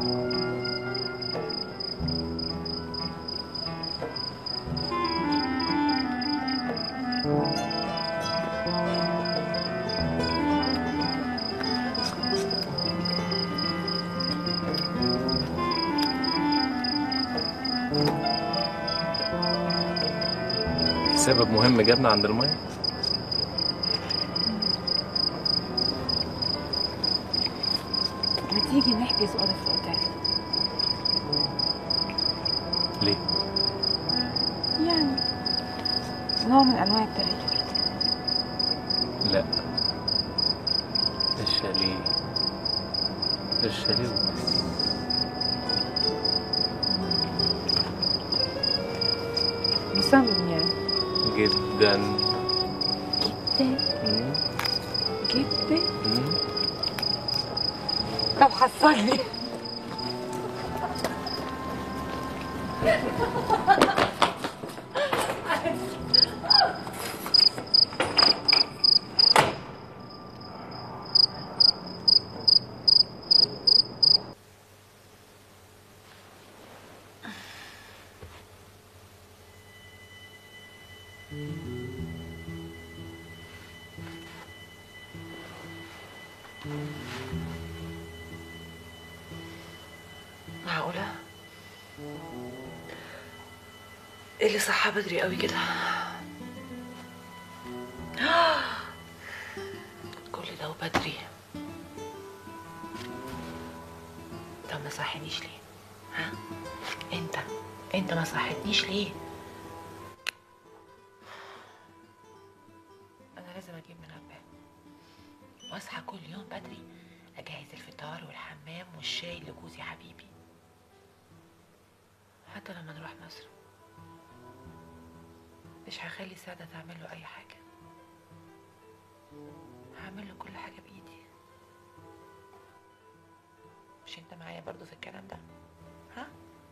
سبب مهم جابنا عند الميه ما تيجي نحجز اوضه في الاوتيل ليه يعني نوع من انواع التغيير لا الشاليه الشاليه وبس مصمم يعني جدا جدا مم. جدا مم. طب حصلني معقولة؟ ايه اللي صحى بدري قوي كده؟ كل ده وبدري طب ما صحينيش ليه؟ ها؟ انت انت ما صحيتنيش ليه؟ انا لازم اجيب منبه واصحى كل يوم بدري اجهز الفطار والحمام والشاي لجوزي حبيبي حتى لما نروح مصر مش هخلي سعدة تعمل له أي حاجة هعمل له كل حاجة بإيدي مش أنت معايا برضو في الكلام ده ها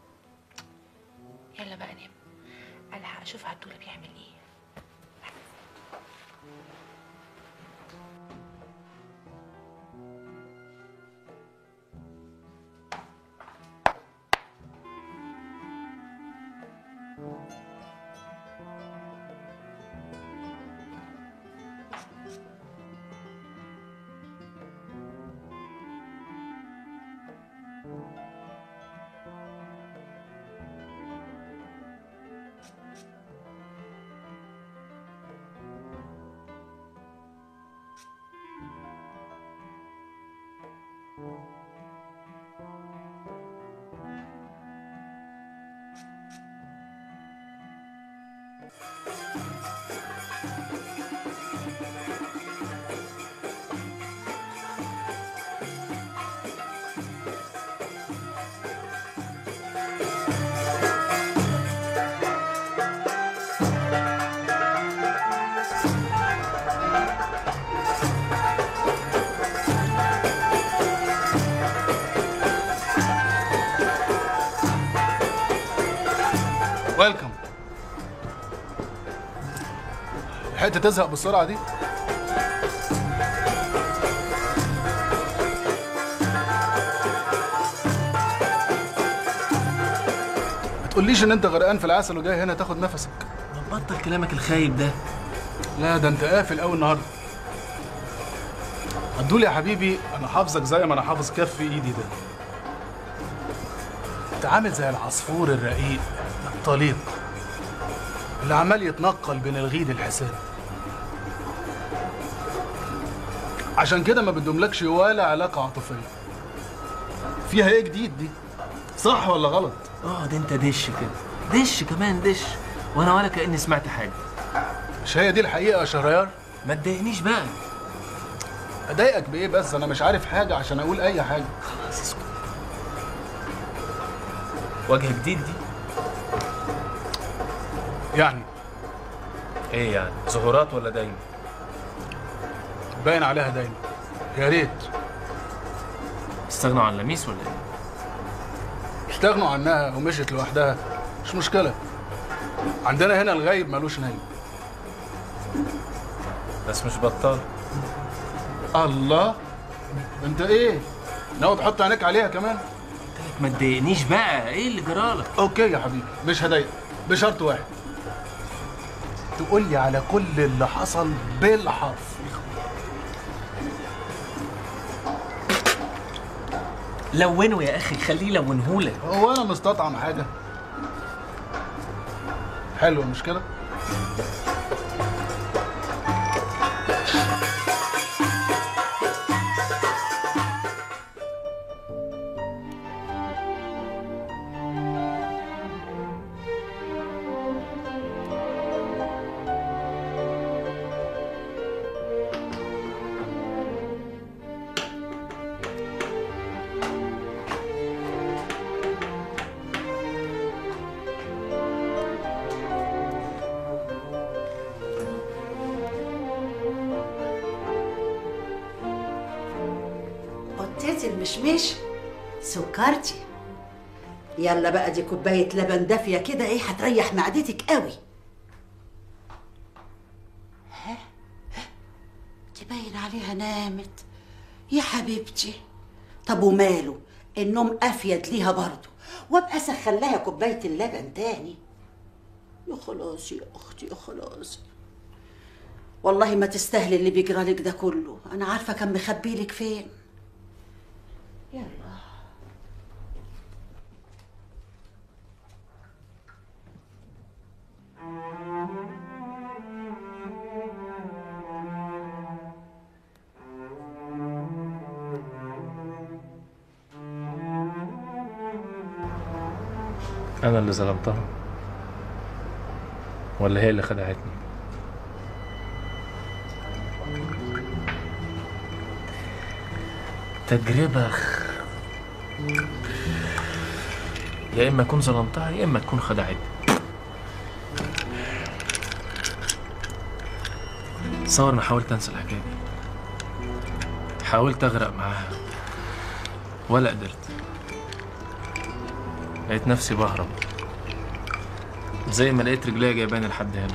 يلا بقى نام ألحق أشوف عدولة بيعمل إيه ويلكم لحقت تزهق بالسرعه دي ما تقوليش ان انت غرقان في العسل وجاي هنا تاخد نفسك ما تبطل كلامك الخايب ده لا ده انت قافل قوي النهارده عدول يا حبيبي انا حافظك زي ما انا حافظ كف ايدي ده انت عامل زي العصفور الرقيق الطليق اللي عمال يتنقل بين الغيد الحسان عشان كده ما بدهملكش ولا علاقة عاطفية فيها ايه جديد دي صح ولا غلط اه ده انت دش كده دش كمان دش وانا ولا كاني سمعت حاجه مش هي دي الحقيقة يا شهريار ما تضايقنيش بقى اضايقك بايه بس انا مش عارف حاجة عشان اقول اي حاجة خلاص اسكت وجه جديد دي يعني ايه يعني ظهورات ولا دايما باين عليها دايما يا ريت استغنوا عن لميس ولا ايه استغنوا عنها ومشيت لوحدها مش مشكلة عندنا هنا الغايب ملوش نايم بس مش بطال الله انت ايه ناوي تحط عينيك عليها كمان انت ما تضايقنيش بقى ايه اللي جرالك اوكي يا حبيبي مش هضايقك بشرط واحد تقول لي على كل اللي حصل بالحرف لونه يا اخي خليه لونهولك هو انا مستطعم حاجه حلو مش كده قطيتي المشمش سكرتي يلا بقى دي كوباية لبن دافية كده ايه هتريح معدتك قوي ها ها، دي باين عليها نامت يا حبيبتي طب وماله النوم افيد ليها برضه وابقى اسخن لها كوباية اللبن تاني يا خلاص يا اختي يا خلاص والله ما تستاهلي اللي بيجرالك ده كله انا عارفه كان مخبيلك فين يلا انا اللي ظلمتها ولا هي اللي خدعتني تجربة يا إما أكون ظلمتها يا إما تكون خدعتني تصور أنا حاولت أنسى الحكاية دي حاولت أغرق معاها ولا قدرت لقيت نفسي بهرب زي ما لقيت رجليا جايباني لحد هنا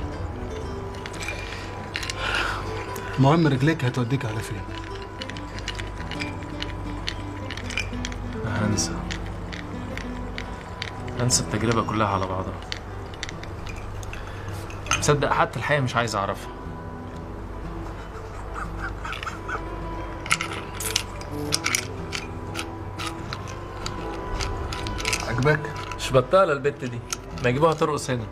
المهم رجليك هتوديك على فين هنسى هنسى التجربة كلها على بعضها تصدق حتى الحقيقة مش عايز أعرفها عجبك مش بطالة البت دي ما يجيبوها ترقص هنا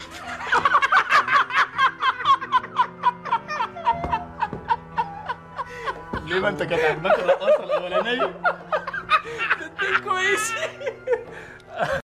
ليه ما انت كانت عجبك الرقاصه الاولانيه كويس